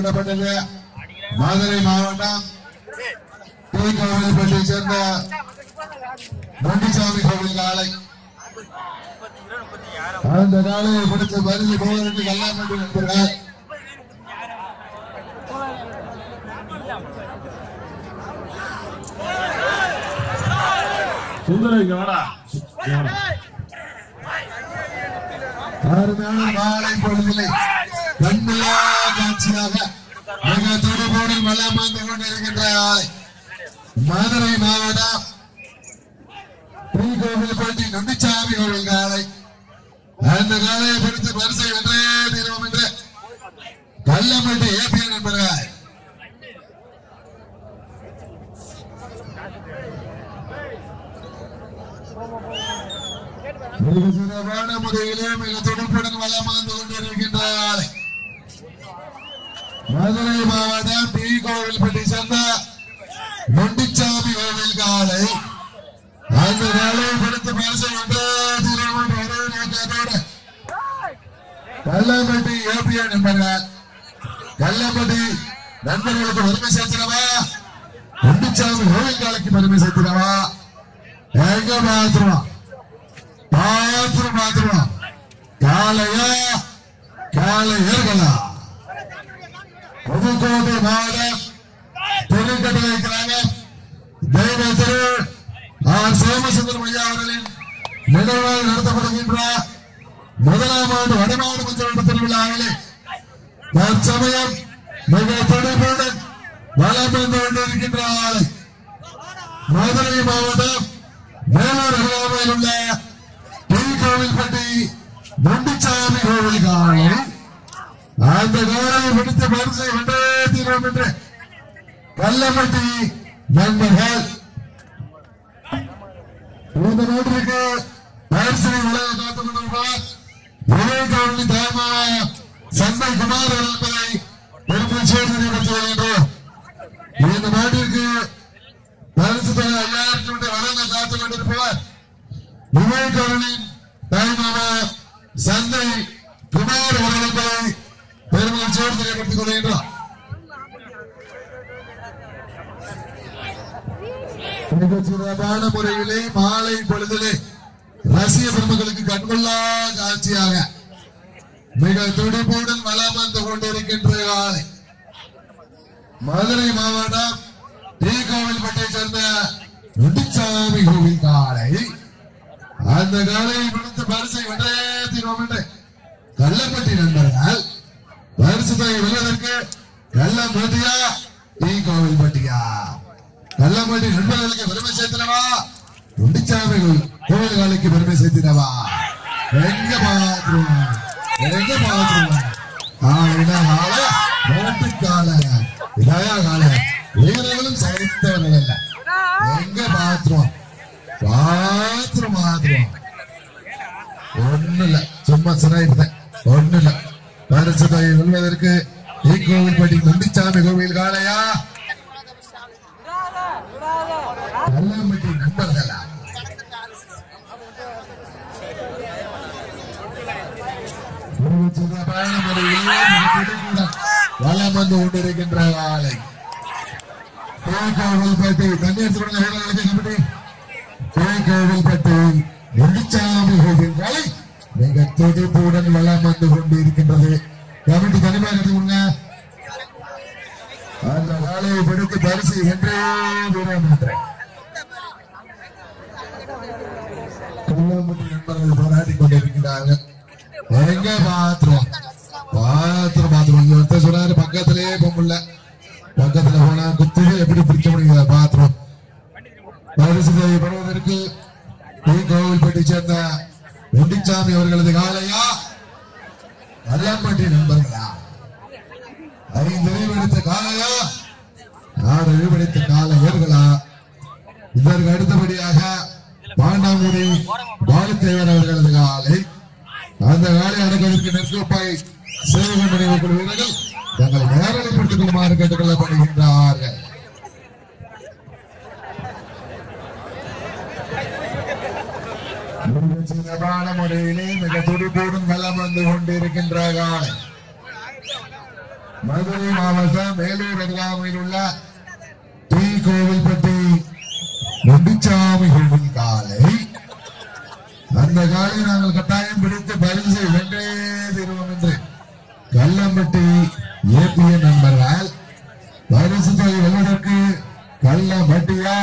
விடப்பட்டது மதுரை மாவட்டம் கோவில்பட்டியை சேர்ந்த மண்டிசாமி கோவில் காலை அந்த காலையை பிடித்து பரிசு போவதற்கு கல்லாமட்டி நண்பர்கள் சுந்தரம் இங்க வாடா இங்க வாடா. அருமையான மாலை பொழுதிலே கண்ணிலா காட்சியாக மிக துடிபோடு மலமாந்து கொண்டிருக்கின்ற ஆலை மதுரை மாவட்டம் கோவில்பட்டி நம்பிச்சாமி கோவில் காலை அந்த காலையை பிடித்து பரிசை வென்றே தீர்வோம் என்று கல்லம்பட்டி ஏபிஎன் நண்பர்கள் மிக சிறப்பான முறையிலே மிக துடிப்புடன் வளமாந்து கொண்டிருக்கின்ற ஆலை மதுரை மாவட்டம் டி கோவில்பட்டி சேர்ந்த நொண்டிச்சாமி கோவில் காலை அந்த காலை பிடித்து பரிசை வென்றே தீர்வோம் என்று ஒரே நோக்கத்தோடு கல்லம்பட்டி ஏபிஎன் நண்பர்கள் கல்லம்பட்டி நண்பர்களுக்கு பெருமை சேர்த்திடவா நொண்டிச்சாமி கோவில் காலைக்கு பெருமை சேர்த்திடவா எங்க பாத்துருவா பாத்திரம் பாத்திரம் காலையா காலையர்களா புதுக்கோட்டை மாவட்டம் தொழிற்கட்டளை இருக்கிறாங்க தெய்வ திரு ஆர் சோமசுந்தரம் ஐயா அவர்களின் நினைவாக நடத்தப்படுகின்ற முதலாம் ஆண்டு வடநாடு மஞ்சள் திருவிழாவிலே தற்சமயம் மிக துடிப்புடன் வலம் வந்து கொண்டிருக்கின்ற ஆலை மதுரை மாவட்டம் வேலூர் அருகாமையில் உள்ள டி கோவில்பட்டி நொண்டிச்சாமி கோவில் காலை அந்த காலையை பிடித்து பரிசை வென்றே தீர்வோம் என்று கல்லப்பட்டி நண்பர்கள் இந்த நோட்டிற்கு பரிசனை உலக காத்துக் கொண்டிருப்பார் இளைய கவனி தேமா சந்தை குமார் அவர்கள் என்பதை பெருமை சேர்ந்து நிறுத்தி வருகின்றோம் இந்த நாட்டிற்கு பரிசு தொகை ஐயாயிரத்தி வழங்க காத்துக் கொண்டிருப்பவர் விவேகவனின் தாய்மாமா சந்தை குமார் அவர்களை பெருமை சேர்ந்து தெரியப்படுத்திக் கொள்கின்றார் மிக சிறப்பான முறையிலே மாலை பொழுதிலே ரசிக பெருமக்களுக்கு கண்கொள்ளா காட்சியாக மிக துடிப்புடன் வளம் வந்து கொண்டிருக்கின்ற காலை மதுரை மாவட்டம் டி கோவில்பட்டியை சேர்ந்த நொண்டிச்சாமி கோவில் காலை அந்த காலையை பிடித்து பரிசை வென்றே தீர்வோம் என்று கள்ளப்பட்டி நண்பர்கள் பரிசு தொகை வெல்வதற்கு கள்ளப்பட்டியா டி கோவில்பட்டியா கள்ளப்பட்டி நண்பர்களுக்கு பெருமை சேர்த்தினவா நொண்டிச்சாமி கோவில் காலைக்கு பெருமை சேர்த்தினவா எங்க பாத்துருவோம் எங்க பாத்துருவோம் ஆளுனா கால நோட்டு கால இதாயா கால வீரர்களும் சரித்தவர்கள் அல்ல எங்க பாத்துருவோம் பாத்ரூம் பாத்ரூம் ஒண்ணு இல்ல சும்மா சிறாயிருந்தேன் ஒண்ணு இல்ல பரிசு தொகை வெல்வதற்கு கோவில்பட்டி நொண்டிச்சாமி கோவில் காளையா கல்லாம்பட்டி நண்பர்களா ஒரு சிறப்பான முறையிலே மிகப்பெரிய வளம் வந்து கொண்டிருக்கின்ற காலை கோவில்பட்டி தண்ணீர் தொடங்க வீரர்களுக்கு கமிட்டி கோவில்பட்டி நொண்டிச்சாமி கோவில் காலை மிக துடிப்புடன் வளம் வந்து கொண்டிருக்கின்றது கமிட்டி தனிமையாக எடுத்து கொடுங்க அந்த காலையை பிடித்து பரிசு என்றே வீரம் என்றேன் கல்லாம்பட்டி நண்பர்கள் போராடி கொண்டிருக்கிறார்கள் எங்க பாத்திரம் பாத்திரம் பாத்திரம் இங்க ஒருத்தர் சொன்னாரு பக்கத்திலேயே போக முடியல பக்கத்துல போனா குத்து எப்படி பிடிக்க முடியுங்க பாத்திரம் பரிசு தொகை பெறுவதற்கு டி கோவில்பட்டி சேர்ந்த வெண்டிச்சாமி அவர்களது காலையா கல்லாம்பட்டி நண்பர்களா ஐந்து நிறைவெடுத்த காலையா ஆறு நிறைவெடுத்த காலையர்களா இதற்கு அடுத்தபடியாக பாண்டாங்குடி பாலுத்தேவர் அவர்களது காலை அந்த காலை அடங்குவதற்கு நெற்கோப்பாய் சேவை நினைவு குழு வீரர்கள் தங்களை நேரடிப்படுத்திக் கொள்ளுமாறு கேட்டுக் கொள்ளப்படுகின்றார்கள் மிகச் சிறப்பான முறையிலே மிக துடிப்போடும் வெள்ளம் வந்து கொண்டிருக்கின்ற காலை மதுரை மாவட்டம் வேலூர் அருகாமையில் உள்ள டி கோவில்பட்டி நொண்டிச்சாமி கோவில் காலை அந்த காலை நாங்கள் கட்டாயம் பிடித்து பரிசு வென்றே தருவோம் என்று கல்லம்பட்டி ஏபிஎன் நண்பர்கள் பரிசு தொகை வெல்வதற்கு கல்லம்பட்டியா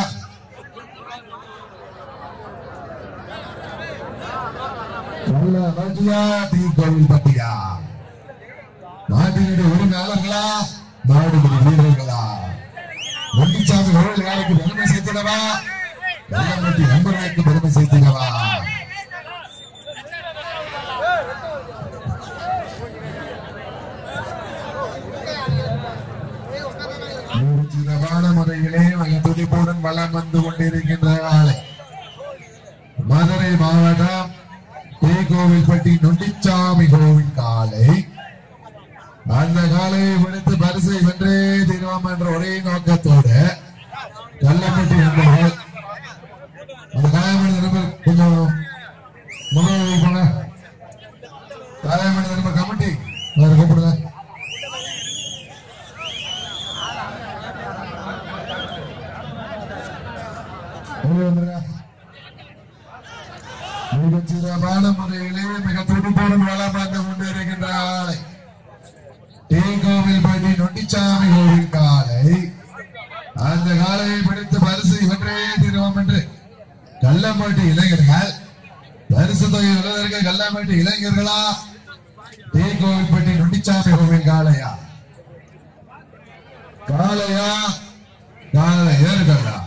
கல்லம்பட்டியா டி கோவில்பட்டியா நாட்டினுடைய உரிமையாளர்களா நாடுபடி வீரர்களா நொண்டிச்சாமி கோவில் யாருக்கு பெருமை சேர்த்திடவா கல்லம்பட்டி நண்பர்களுக்கு பெருமை சேர்த்திடவா சிறப்பான முறையிலே மிக துடிப்புடன் வளம் வந்து கொண்டிருக்கின்ற ஆலை மதுரை மாவட்டம் டி கோவில்பட்டி நொண்டிச்சாமி கோவில் காலை அந்த காலையை பிடித்து பரிசை வென்றே தீர்வோம் என்ற ஒரே நோக்கத்தோடு கள்ளப்பட்டி நண்பர்கள் அந்த காயமணி நண்பர் கொஞ்சம் முன்னாடி போங்க காயமணி நண்பர் கமிட்டி அவரை கூப்பிடுங்க வெளியே வந்துருங்க. மிகச் சிறப்பான முறையிலே மிக துடிப்புடன் வளம் வந்து கொண்டிருக்கின்ற ஆலை டி கோவில்பட்டி நொண்டிச்சாமி கோவில் காலை அந்த காலையை பிடித்து பரிசு இவற்றே தீர்வோம் என்று கள்ளம்பட்டி இளைஞர்கள் பரிசு தொகை உள்ளதற்கு கள்ளம்பட்டி இளைஞர்களா டி கோவில்பட்டி நொண்டிச்சாமி கோவில் காளையா காளையா காளையர்களா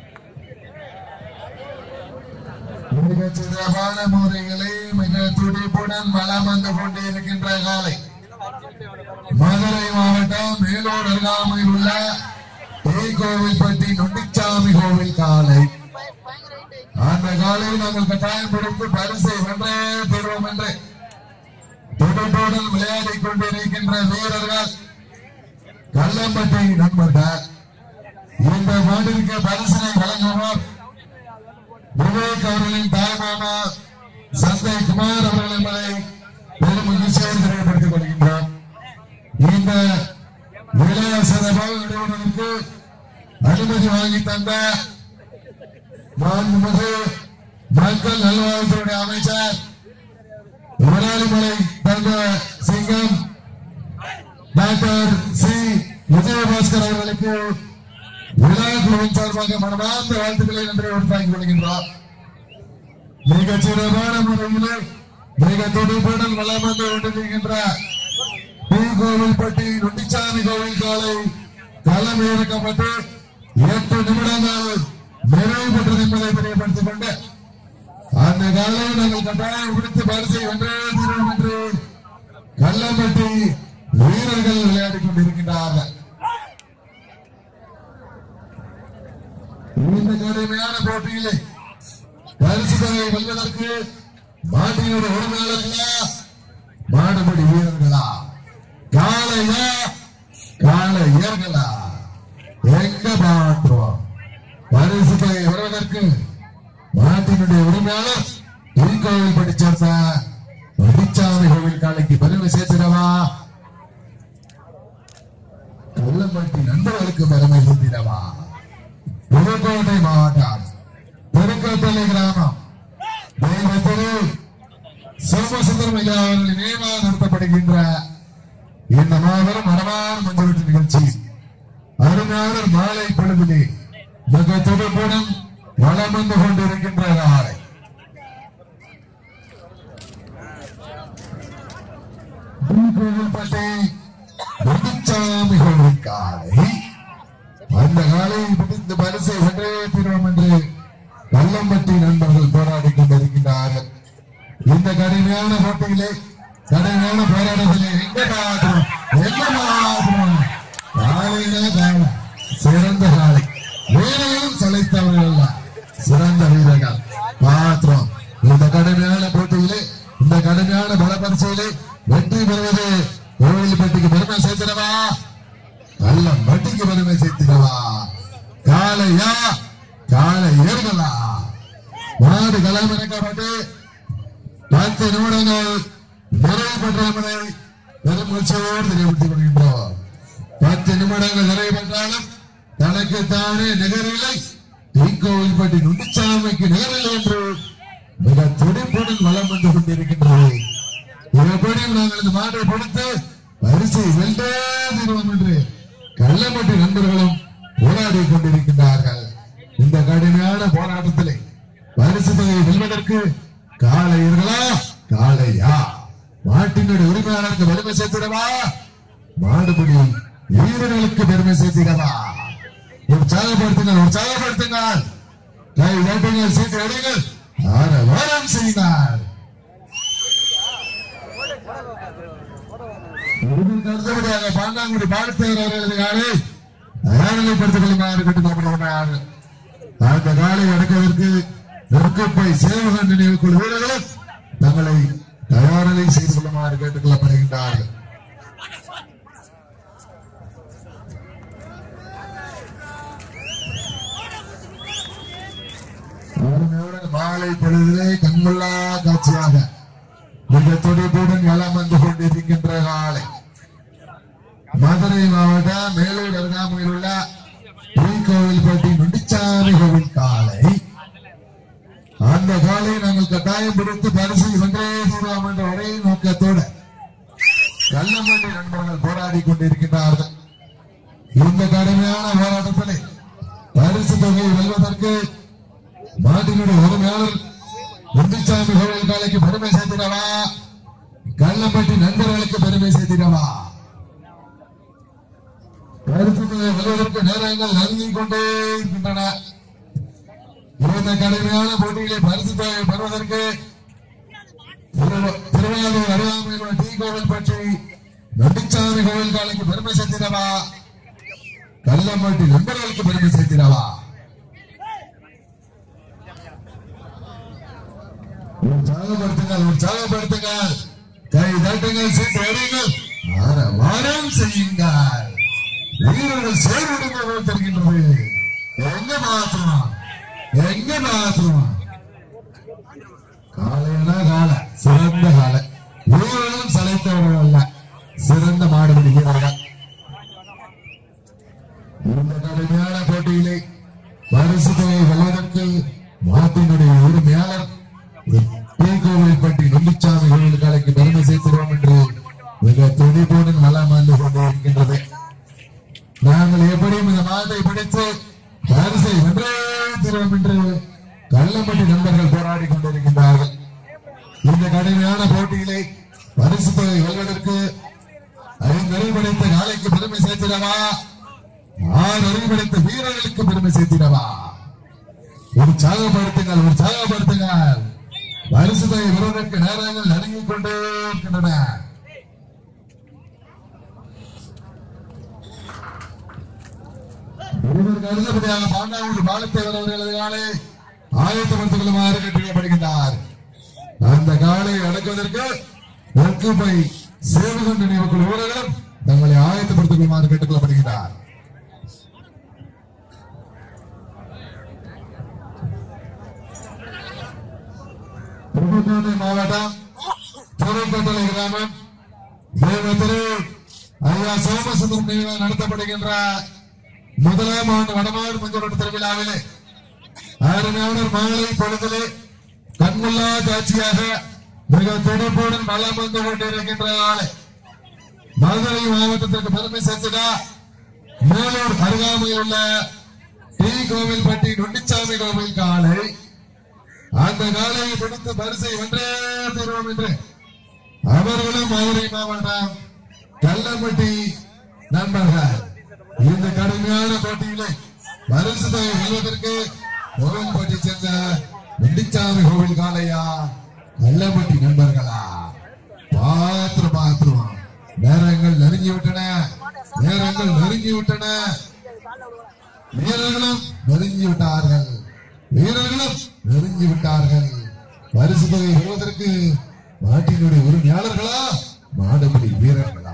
மிக சிறப்பான முறைகளை மிக துடிப்புடன் வளம் வந்து கொண்டிருக்கின்ற காலை மதுரை மாவட்டம் மேலூர் அருகாமையில் உள்ள கோவில்பட்டி நொண்டிச்சாமி கோவில் காலை அந்த காலை நாங்கள் கட்டாயம் பிடித்து பரிசை வென்றே பெறுவோம் என்று துடிப்புடன் விளையாடிக் கொண்டிருக்கின்ற வீரர்கள் கல்லம்பட்டி நண்பர்கள் இந்த மாட்டிற்கு பரிசினை வழங்குவோர் விவேக் அவர்களின் தாய்மாமா சந்தை குமார் அவர்கள் என்பதை பெரும் மகிழ்ச்சியோடு தெரியப்படுத்திக் கொள்கின்றோம் இந்த விளையாசத நிறுவனத்திற்கு அனுமதி வாங்கி தந்த மாண்புமிகு மக்கள் நல்வாழ்வுத்துறை அமைச்சர் விராலிமலை தந்த சிங்கம் டாக்டர் சி விஜயபாஸ்கர் அவர்களுக்கு விழா குழுவின் சார்பாக மனமார்ந்த வாழ்த்துக்களை நன்றி உண்டாக்கி கொள்கின்றோம் மிக சிறப்பான முறையிலே மிக துடிப்புடன் வளம் வந்து கொண்டிருக்கின்ற டி கோவில்பட்டி நொண்டிச்சாமி கோவில் காலை களம் இறக்கப்பட்டு எட்டு நிமிடங்கள் நிறைவு பெற்றது என்பதை தெரியப்படுத்திக் கொண்டு அந்த காலை நாங்கள் கட்டாயம் பிடித்து பரிசை வென்றே தீர்வோம் என்று கள்ளம்பட்டி வீரர்கள் விளையாடிக் கொண்டிருக்கின்றார்கள் இந்த கடுமையான போட்டியிலே பரிசு தொகையை வெல்வதற்கு மாட்டினோட உரிமையாளர்களா மாடுபடி வீரர்களா காளையா காளையர்களா எங்க மாற்றுவோம் பரிசு தொகை வருவதற்கு மாட்டினுடைய உரிமையாளர் திருக்கோவில் படி சேர்ந்த மடிச்சாமி கோவில் காலைக்கு பெருமை சேர்த்திடவா கொல்லம்பட்டி நண்பர்களுக்கு பெருமை சேர்த்திடவா புதுக்கோட்டை மாவட்டம் திருக்கோட்டை கிராமம் தெய்வத்திரு சோமசுந்தரம் ஐயா அவர்களின் நினைவாக நடத்தப்படுகின்ற இந்த மாபெரும் மரமான மஞ்சள் நிகழ்ச்சி அருமையான மாலை பொழுதிலே மிக துடுப்புடன் வளம் வந்து கொண்டிருக்கின்ற நாளை கோவில்பட்டி முத்துச்சாமி கோவில் காலை அந்த காலை பிடித்து பரிசை வென்றே தீர்வோம் என்று கள்ளம்பட்டி நண்பர்கள் போராடி கொண்டிருக்கின்றார்கள் இந்த கடுமையான போட்டியிலே கடுமையான போராட்டத்திலே எங்க மாற்றம் எங்க மாற்றம் காலையில காலை சிறந்த காலை வீரர்களும் சளைத்தவர்கள் அல்ல சிறந்த வீரர்கள் மாத்திரம் இந்த கடுமையான போட்டியிலே இந்த கடுமையான பல பரிசையிலே வெற்றி பெறுவது கோவில்பட்டிக்கு பெருமை சேர்த்திடவா நல்ல மட்டிக்கு பெருமை சேர்த்திடவா காலையா காலை ஏறுகளா மாடு களம் இறக்கப்பட்டு பத்து நிமிடங்கள் நிறைவு பெற்ற பெரும் மகிழ்ச்சியோடு தெரியப்படுத்திக் கொள்கின்றோம் பத்து நிமிடங்கள் நிறைவேற்றாலும் தனக்கு தானே நிகரில்லை தீக்கோவில்பட்டி நுண்டிச்சாமிக்கு நிகரில்லை என்று மிக துடிப்புடன் வளம் வந்து கொண்டிருக்கின்றது எப்படியும் நாங்கள் இந்த மாட்டை கொடுத்து பரிசை வென்றே தீர்வோம் என்று கள்ளப்பட்டி நண்பர்களும் போராடி கொண்டிருக்கின்றார்கள் இந்த கடுமையான போராட்டத்திலே பரிசு தொகையை வெல்வதற்கு காளையர்களா காளையா மாட்டினுடைய உரிமையாளருக்கு பெருமை சேர்த்திடவா மாடுபிடி வீரர்களுக்கு பெருமை சேர்த்திடவா உற்சாகப்படுத்துங்கள் உற்சாகப்படுத்துங்கள் கை ஓட்டுங்கள் சீட்டு எடுங்கள் ஆரவாரம் செய்யுங்கள் இதற்கு அடுத்தபடியாக பாண்டாங்குடி பாடத்தேவர் அவர்களது காலை தயாரிலைப்படுத்திக் கொள்ளுமாறு கேட்டுக்கொள்ளப்படுகிறார் அந்த காலை அடக்குவதற்கு நெருக்கப்பை சேவகன் நினைவு குழு வீரர்களும் தங்களை தயாரிலை செய்து கொள்ளுமாறு கேட்டுக் கொள்ளப்படுகின்றார்கள் அருமையோடு மாலை பொழுதிலே கண்கொள்ளா காட்சியாக மிக துடிப்புடன் வளம் வந்து கொண்டிருக்கின்ற காலை மதுரை மாவட்டம் மேலூர் அருகாமையில் உள்ள கோவில்பட்டி நொண்டிச்சாமி கோவில் காலை அந்த காலை நாங்கள் கட்டாயம் பிடித்து பரிசு வென்றே தீர்வோம் என்ற ஒரே நோக்கத்தோடு கள்ளமண்டி நண்பர்கள் போராடி கொண்டிருக்கின்றார்கள் இந்த கடுமையான போராட்டத்திலே பரிசு தொகையை வெல்வதற்கு மாட்டினுடைய உரிமையாளர் முத்துச்சாமி கோவில் காலைக்கு பெருமை சேர்த்திடவா கள்ளம்பட்டி நண்பர்களுக்கு பெருமை சேர்த்திடவா கருத்துக்களை வெல்வதற்கு நேரங்கள் நெருங்கிக் கொண்டே இருக்கின்றன இந்த கடுமையான போட்டியிலே பரிசு தொகை பெறுவதற்கு திரு- திருவாரூர் அருகாமையில் உள்ள டி கோவில் பற்றி நொண்டிச்சாமி கோவில் காலைக்கு பெருமை சேர்த்திடவா கள்ளம்பட்டி நண்பர்களுக்கு பெருமை சேர்த்திடவா உற்சாகப்படுத்துங்கள் உற்சாகப்படுத்துங்கள் கை தட்டுங்கள் சீட்டு அடியுங்கள் ஆரவாரம் செய்யுங்கள் வீரர்கள் சேர்விடுங்கள் போல் தெரிகின்றது எங்க பாத்திரம் எங்க பாத்திரம் காலைனா காலை சிறந்த காலை வீரர்களும் சளைத்தவர்கள் அல்ல சிறந்த மாடுபிடி வீரர்கள் இந்த கடுமையான போட்டியிலே பரிசு தொகை வெல்வதற்கு மாட்டினுடைய உரிமையாளர் கோவில்பட்டி நொல்லிச்சாமி கோவில் காலைக்கு பெருமை சேர்த்திருவோம் என்று மிக துடிப்புடன் வளம் வந்து கொண்டிருக்கின்றது நாங்கள் எப்படியும் இந்த மாட்டை பிடித்து பரிசை வென்றே தருவோம் என்று கள்ளம்பட்டி நண்பர்கள் போராடி கொண்டிருக்கின்றார்கள் இந்த கடுமையான போட்டியிலே பரிசு தொகை வெல்வதற்கு ஐந்து படைத்த காலைக்கு பெருமை சேர்த்திடவா ஆறு அறிவுபடைத்த வீரர்களுக்கு பெருமை சேர்த்திடவா உற்சாகப்படுத்துங்கள் உற்சாகப்படுத்துங்கள் பரிசுதை விருதுக்கு நேரங்கள் நெருங்கிக் கொண்டே இருக்கின்றன ஒருவருக்கு அடுத்தபடியாக பாண்டாவுடி பாலத்தேவர் அவர்களது காலை ஆயத்தப்படுத்திக் கொள்ளுமாறு கேட்டுக்கொள்ளப்படுகின்றார் அந்த காலை அடக்குவதற்கு ஒக்குப்பை சேவகன் நினைவுக்குள் வீரர்களும் தங்களை ஆயத்தப்படுத்திக் கொள்ளுமாறு கேட்டுக்கொள்ளப்படுகின்றார் புதுக்கோட்டை மாவட்டம் புதுக்கோட்டை கிராமம் தேவத்திரு ஐயா சோமசுந்தரம் நினைவாக நடத்தப்படுகின்ற முதலாம் ஆண்டு வடமாடு மஞ்சள் திருவிழாவிலே அருமையாளர் மாலை பொழுதிலே கண்முல்லா காட்சியாக மிக துடிப்புடன் வளம் வந்து கொண்டிருக்கின்ற ஆளை மதுரை மாவட்டத்திற்கு பெருமை சேர்த்துடா மேலூர் அருகாமையில் உள்ள டி கோவில்பட்டி நொண்டிச்சாமி கோவில் காலை அந்த காலையை பிடித்து பரிசை வென்றே தருவோம் என்று அவர்களும் மதுரை மாவட்டம் கல்லம்பட்டி நண்பர்கள் இந்த கடுமையான போட்டியிலே பரிசு தொகை வெல்வதற்கு கோவில்பட்டி சேர்ந்த வெண்டிச்சாமி கோவில் காலையா கல்லம்பட்டி நண்பர்களா பாத்திரம் பாத்திரம் நேரங்கள் நெருங்கி விட்டன நேரங்கள் நெருங்கி விட்டன வீரர்களும் நெருங்கி விட்டார்கள் வீரர்களும் நெருங்கி விட்டார்கள் பரிசு தொகை பெறுவதற்கு நாட்டினுடைய உரிமையாளர்களா மாடுபிடி வீரர்களா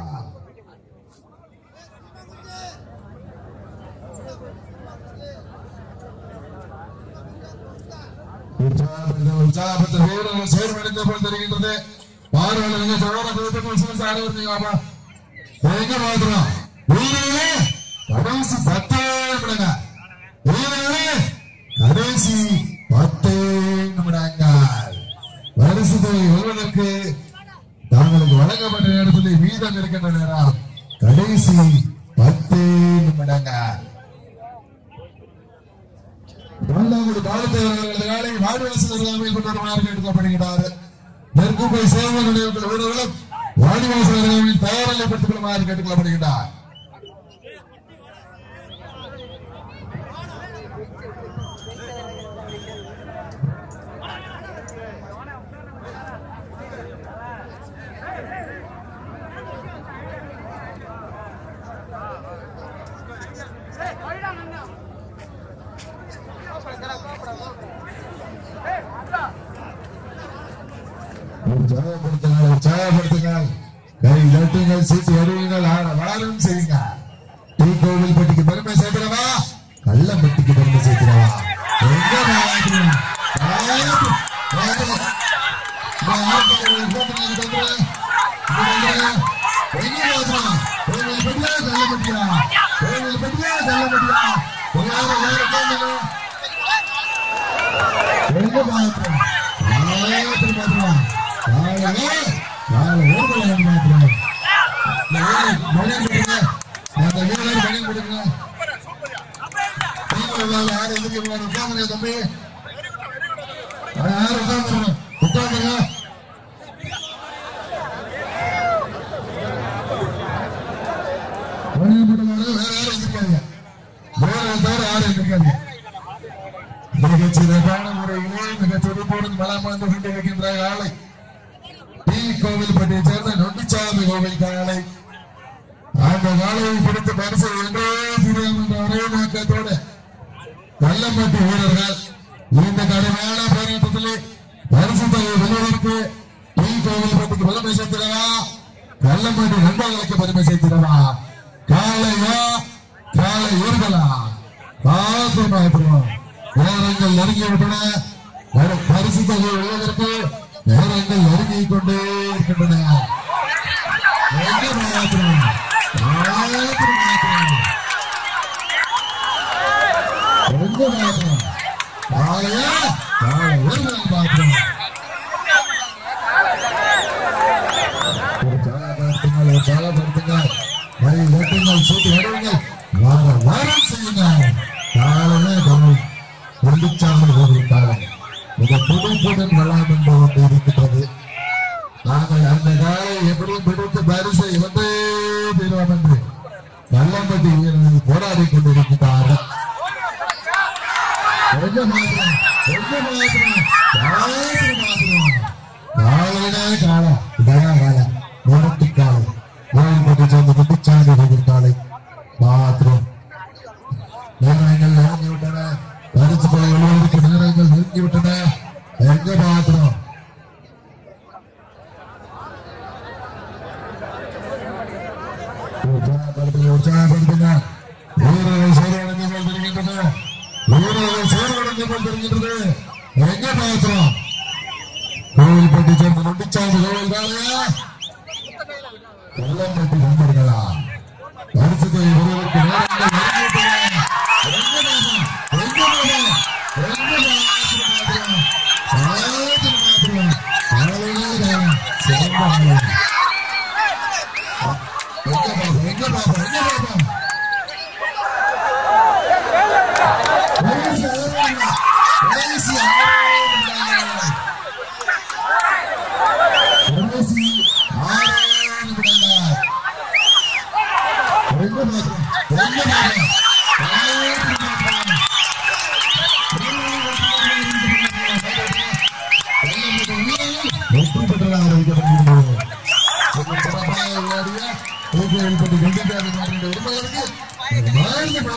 உற்சாகப்படுத்த- உற்சாகப்படுத்த வீரர்கள் செயல்படுத்த போல் தெரிகின்றது பார்வையாளர்கள் சோழ குலத்துக்கு விசுவாச ஆடவர் நீங்க வாப்பா. எங்க பாத்துறோம் வீரர்களே கடைசி பத்து நிமிடங்க வீரர்களே கடைசி பத்து நிமிடங்கள் பரிசுத்தை வெல்வதற்கு தாங்களுக்கு வழங்கப்பட்ட நேரத்தில் மீதம் இருக்கின்ற நேரம் கடைசி பத்து நிமிடங்கள் இரண்டாவது பாலத்தேவர்கள் காலை வாடிவாசல் அருகாமையில் கொண்டு வருமாறு கேட்டுக்கொள்ளப்படுகிறார் நெற்குப்பை சேவை நிலையத்தில் வீரர்களும் வாடிவாசல் அருகாமையில் தயாரிலைப்படுத்திக் கொள்ளுமாறு கேட்டுக்கொள்ளப்படுகிறார் உற்சாகப்படுத்துங்கள் உற்சாகப்படுத்துங்கள் கை தட்டுங்கள் சீட்டு எடுவீங்கள் ஆட வளரும் செய்யுங்க டீ கோவில் பட்டிக்கு பெருமை சேர்க்கிறவா கள்ளம்பட்டிக்கு பெருமை சேர்க்கிறவா எங்க மாத்திரம்? மாத்திரம். மாத்திரம். இந்த ஆட்களை போட்டுங்க, இங்க வந்துரு. இங்க வந்துரு. எங்க மாத்திரம்? கோவில் பட்டியா, கள்ளம்பட்டியா? கோவில் பட்டியா, கள்ளம்பட்டியா? எல்லாரும் எல்லாரும் உட்கார்ந்துங்க. எங்க மாத்திரம்? மாத்திரம் மாத்திரம். காலையில, காலை ஊர்வலம் மாத்திரம். இந்த ஊர்ல மணியம் கொடுங்க. அந்த வீரர் மணியம் கொடுங்க. நீங்க எல்லாரும் யாரும் எதுக்கு இவ்வளவு உட்கார்ந்துங்க தம்பி? யாரும் உட்கார்ந்துருங்க. உட்கார்ந்துங்க. மணியம் கொடுங்க. வேற யாரும் எந்திரிக்காதீங்க. வேற தவிர யாரும் எந்திரிக்காதீங்க. மிகச் சிறப்பான முறையிலே மிகச் துடிப்புடன் மலமாந்து கொண்டிருக்கின்ற காலை டி கோவில்பட்டியை சேர்ந்த நொண்டிச்சாமி கோவில் காலை அந்த காலையை பிடித்து பரிசு என்றே தீரம் என்ற ஒரே நோக்கத்தோடு கள்ளம்பட்டி வீரர்கள் இந்த கடுமையான போராட்டத்திலே பரிசு தொகை வெல்வதற்கு டி கோவில்பட்டிக்கு பெருமை சேர்த்திடவா கள்ளம்பட்டி நண்பர்களுக்கு பெருமை சேர்த்திடவா காலையா காலை ஊர்களா பார்த்து பார்த்துருவோம் நேரங்கள் நெருங்கி விட்டன பரி- பரிசு தொகை வெல்வதற்கு நேரங்கள் நெருங்கிக் கொண்டே இருக்கின்றன எங்க மாத்திரம் மாத்திரம் மாத்திரம் எங்க மாத்திரம் காலையா காலை ஊர்கள் மாத்திரம் உற்சாகப்படுத்துங்கள் உற்சாகப்படுத்துங்கள் கை வெட்டுங்கள் சூட்டி எடுங்கள் வார வாரம் செய்யுங்கள் காலையே கவனம் கொண்டிச்சாமல் கோவில் காலம் மிக துடிப்புடன் வளம் என்று கொண்டு இருக்கின்றது நாங்கள் அந்த காலை எப்படியும் பிடித்து பரிசை இவந்தே தீர்வோம் என்று கள்ளம்பட்டி வீரர்கள் போராடி கொண்டிருக்கிறார்கள் எங்க மாத்திரம் எங்க மாத்திரம் மாத்திரம் மாத்திரம் காலையிலே காலம் இதான் காலம் முரட்டு காலம் கோயில்பட்டி சேர்ந்த குட்டிச்சாமி கோவில் காலை மாத்திரம் நேரங்கள் நெருங்கி விட்டன பரிசு போய் எழுவதற்கு நேரங்கள் நெருங்கி விட்டன எங்க மாத்திரம் உற்சாகப்படுத்துங்க உற்சாகப்படுத்துங்க வீரர்கள் சோர்வடைந்து கொண்டிருக்கின்றன வீரர்கள் சோர்வடைந்து கொண்டிருக்கின்றது எங்க மாத்திரம் கோவில்பட்டி சேர்ந்த நொண்டிச்சாமி கோவில் காலையா கொல்லம்பட்டி நண்பர்களா பரிசுத்தை ஒருவருக்கு நேரங்கள் நெருங்கிவிட்டன. எங்க மாத்திரம்? எங்க மாத்திரம்? எங்க மாத்திரம் மாத்திரம்? மாத்திரம் மாத்திரம். காலையிலே காலம். சிறந்த நாள். எங்க பாப்போம் எங்க பாப்போம் எங்க பாப்போம் கடைசி ஆறு கடைசி ஆறு நிமிடங்கள். கடைசி ஆறு நிமிடங்கள். எங்க பாப்போம் எங்க பாப்போம் ஆறு நிமிடங்கள். வெற்றி பெற்றதாக அறிவிக்கப்படுகிறது சிறப்பாக விளையாடிய ஊக்குவிப்பட்டு கொண்டிருக்கிறார்கள் என்பதற்கு